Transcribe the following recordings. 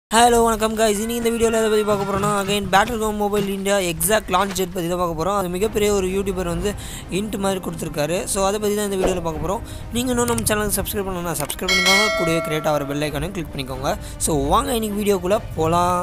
hello வணக்கம் guys இனி இந்த வீடியோவில் எதை பற்றி பார்க்க போகிறோம்னா again battle ground mobile India exact launch date பற்றி தான் பார்க்க போகிறோம் அது மிகப்பெரிய ஒரு யூடியூபர் வந்து இன்ட் மாதிரி கொடுத்துருக்காரு ஸோ அதை பற்றி தான் இந்த வீடியோவில் பார்க்க போகிறோம் நீங்கள் இன்னும் நம்ம சேனலுக்கு சப்ஸ்கிரைப் பண்ணணும்னா சப்ஸ்கிரைப் பண்ணிக்கோங்க கூடவே கிரியேட் ஆகிற பெல் ஐக்கானையும் கிளிக் பண்ணிக்கோங்க ஸோ வாங்க இன்னைக்கு வீடியோக்குள்ளே போகலாம்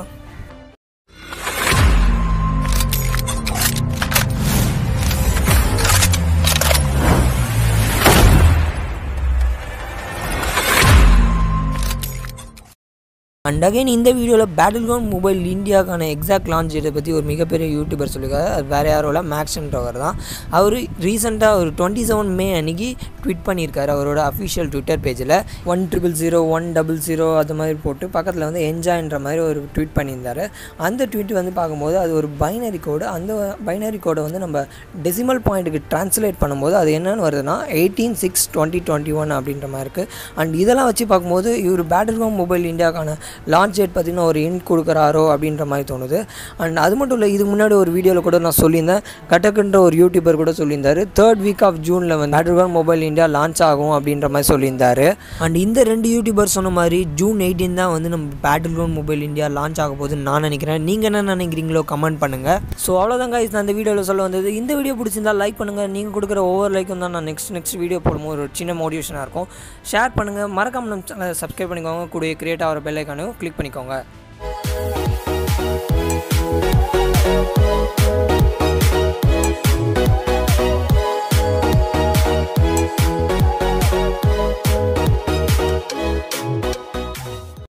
அண்ட் அகைன் இந்த வீடியோவில் பேட்டில் கிரவுண்ட் மொபைல் இந்தியாக்கான எக்ஸாக்ட் லான்ச் டேட்டை பற்றி ஒரு மிகப்பெரிய யூடியூபர் சொல்லியிருக்காரு அது வேறு யாரும் இல்லை மேக்ஸ்ன்றவர் தான் அவர் ரீசெண்டாக ஒரு டுவெண்ட்டி செவன் மே அன்னைக்கு ட்வீட் பண்ணியிருக்காரு அவரோட அஃபிஷியல் ட்விட்டர் பேஜில் one triple zero one double zero அது மாதிரி போட்டு பக்கத்தில் வந்து என்ஜாய்ன்ற மாதிரி ஒரு ட்வீட் பண்ணியிருந்தாரு அந்த ட்வீட் வந்து பார்க்கும்போது அது ஒரு பைனரி கோடு அந்த பைனரி கோடை வந்து நம்ம டெசிமல் பாயிண்ட்டுக்கு ட்ரான்ஸ்லேட் பண்ணும்போது அது என்னென்னு வருதுன்னா eighteen six twenty twenty one அப்படின்ற மாதிரி இருக்குது அண்ட் இதெல்லாம் வச்சு பார்க்கும்போது இவர் பேட்டில் கிரவுண்ட் மொபைல் இந்தியாக்கான லான்ச் டேட் பார்த்திங்கன்னா ஒரு இன்ட் கொடுக்குறாரோ அப்படின்ற மாதிரி தோணுது அண்ட் அது மட்டும் இல்லை இதுக்கு முன்னாடி ஒரு வீடியோவில் கூட நான் சொல்லியிருந்தேன் கட்டக்குன்ற ஒரு யூடியூபர் கூட சொல்லியிருந்தாரு தேர்ட் வீக் ஆஃப் ஜூனில் வந்து battle ground mobile India launch ஆகும் அப்படின்ற மாதிரி சொல்லியிருந்தாரு அண்ட் இந்த ரெண்டு யூடியூபர் சொன்ன மாதிரி ஜூன் எயிட்டீன் தான் வந்து நம்ம battle ground mobile India launch ஆக போகுதுன்னு நான் நினைக்கிறேன் நீங்கள் என்ன நினைக்கிறீங்களோ கமெண்ட் பண்ணுங்கள் ஸோ அவ்வளோதான் guys நான் இந்த வீடியோவில் சொல்ல வந்தது இந்த வீடியோ பிடிச்சிருந்தா லைக் பண்ணுங்கள் நீங்கள் கொடுக்குற ஒவ்வொரு லைக்கும் தான் நான் நெக்ஸ்ட் நெக்ஸ்ட் வீடியோ போடும்போது ஒரு சின்ன மோட்டிவேஷனாக இருக்கும் ஷேர் பண்ணுங்கள் மறக்காம நம்ம சேனலை சப்ஸ்கிரைப் பண்ணிக்கோங்க கூட கிரியேட் ஆகிற பெல் ஐக்கானையும் கிளிக் பண்ணிக்கோங்க